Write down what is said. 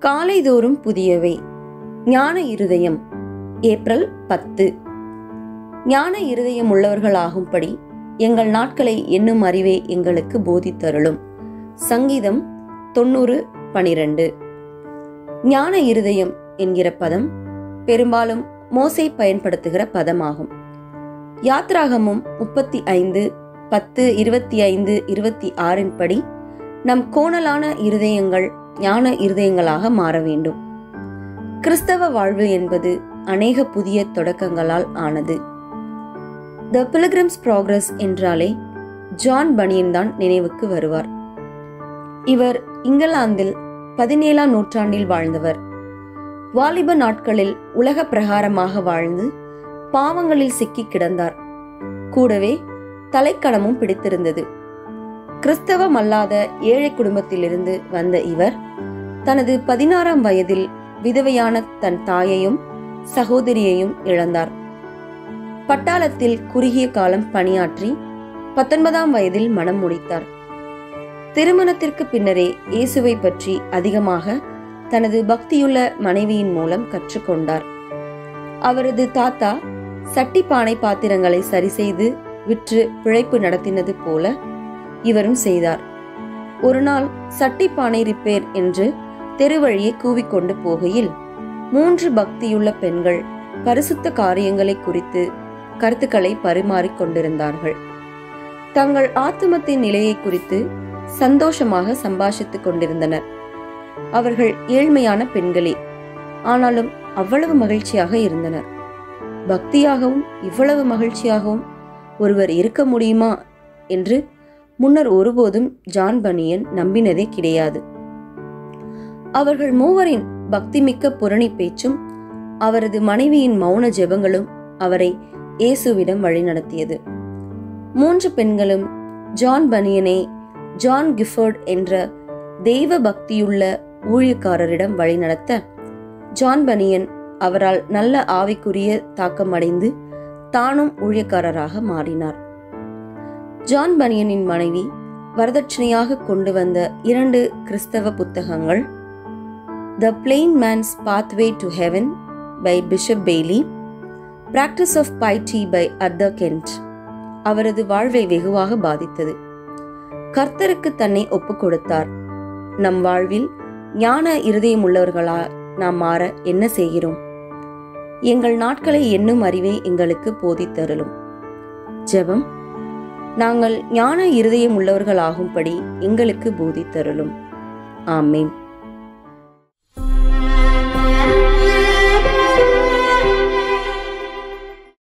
காலைதோறும் புதியவை ஞான இருதயம் ஏப்ரல் பத்து ஞான இருதயம் உள்ளவர்களாகும்படி எங்கள் நாட்களை எண்ணும் அறிவே எங்களுக்கு போதித்தருளும் சங்கீதம் தொண்ணூறு பனிரெண்டு ஞான இருதயம் என்கிற பதம் பெரும்பாலும் மோசை பயன்படுத்துகிற பதமாகும் யாத்ராகமும் முப்பத்தி ஐந்து பத்து இருபத்தி ஐந்து இருபத்தி ஆறின் படி நம் கோணலான இருதயங்கள் ஞான இருதயங்களாக மாற வேண்டும் கிறிஸ்தவ வாழ்வு என்பது அநேக புதிய தொடக்கங்களால் ஆனது த பிலிகிரிம்ஸ் ப்ராக்ரஸ் என்றாலே ஜான் பனியன் தான் நினைவுக்கு வருவார் இவர் இங்கிலாந்தில் பதினேழாம் நூற்றாண்டில் வாழ்ந்தவர் வாலிப நாட்களில் உலக பிரகாரமாக வாழ்ந்து பாவங்களில் சிக்கி கிடந்தார் கூடவே தலைக்கணமும் பிடித்திருந்தது கிறிஸ்தவம் அல்லாத ஏழை குடும்பத்திலிருந்து வந்த இவர் தனது பதினாறாம் வயதில் விதவையான தன் தாயையும் சகோதரியையும் இழந்தார் பட்டாளத்தில் குறுகிய காலம் பணியாற்றி பத்தொன்பதாம் வயதில் மனம் முடித்தார் திருமணத்திற்கு பின்னரே இயேசுவை பற்றி அதிகமாக தனது பக்தியுள்ள மனைவியின் மூலம் கற்றுக்கொண்டார் அவரது தாத்தா சட்டி பானை பாத்திரங்களை சரி செய்து விற்று பிழைப்பு நடத்தினது போல இவரும் செய்தார் ஒரு நாள் சட்டி பானை ரிப்பேர் என்று தெருவழியே கூவிக்கொண்டு போகையில் மூன்று பக்தியுள்ள பெண்கள் பரிசுத்த காரியங்களை குறித்து கருத்துக்களை பரிமாறிக் கொண்டிருந்தார்கள் தங்கள் ஆத்துமத்தின் நிலையை குறித்து சந்தோஷமாக சம்பாஷித்துக் கொண்டிருந்தனர் அவர்கள் ஏழ்மையான பெண்களே ஆனாலும் அவ்வளவு மகிழ்ச்சியாக இருந்தனர் பக்தியாகவும் இவ்வளவு மகிழ்ச்சியாகவும் ஒருவர் இருக்க முடியுமா என்று முன்னர் ஒருபோதும் ஜான் பனியன் நம்பினதே கிடையாது அவர்கள் மூவரின் பக்திமிக்க புரணி பேச்சும் அவரது மனைவியின் மௌன ஜெபங்களும் அவரை இயேசுவிடம் வழிநடத்தியது மூன்று பெண்களும் ஜான் பனியனை ஜான் கிஃபோர்ட் என்ற தெய்வ பக்தியுள்ள ஊழியக்காரரிடம் வழிநடத்த ஜான் பனியன் அவரால் நல்ல ஆவிக்குரிய தாக்கமடைந்து தானும் ஊழியக்காரராக மாறினார் ஜான் பனியனின் மனைவி வரதட்சணையாக கொண்டு வந்த இரண்டு கிறிஸ்தவ புத்தகங்கள் the Plain Man's Pathway to Heaven by Bishop Bayly Practice of Piety by Arthur Kent அவரது வாழ்வை வெகுவாக பாதித்தது கர்த்தருக்கு தன்னை ஒப்புக் கொடுத்தார் நம் வாழ்வில் ஞான இருதயம் உள்ளவர்களா நாம் மாற என்ன செய்கிறோம் எங்கள் நாட்களை எண்ணும் அறிவே எங்களுக்கு போதித்தருளும் ஜெபம் நாங்கள் ஞான இருதயம் உள்ளவர்களாகும்படி எங்களுக்கு போதித்தருளும் ஆமேன்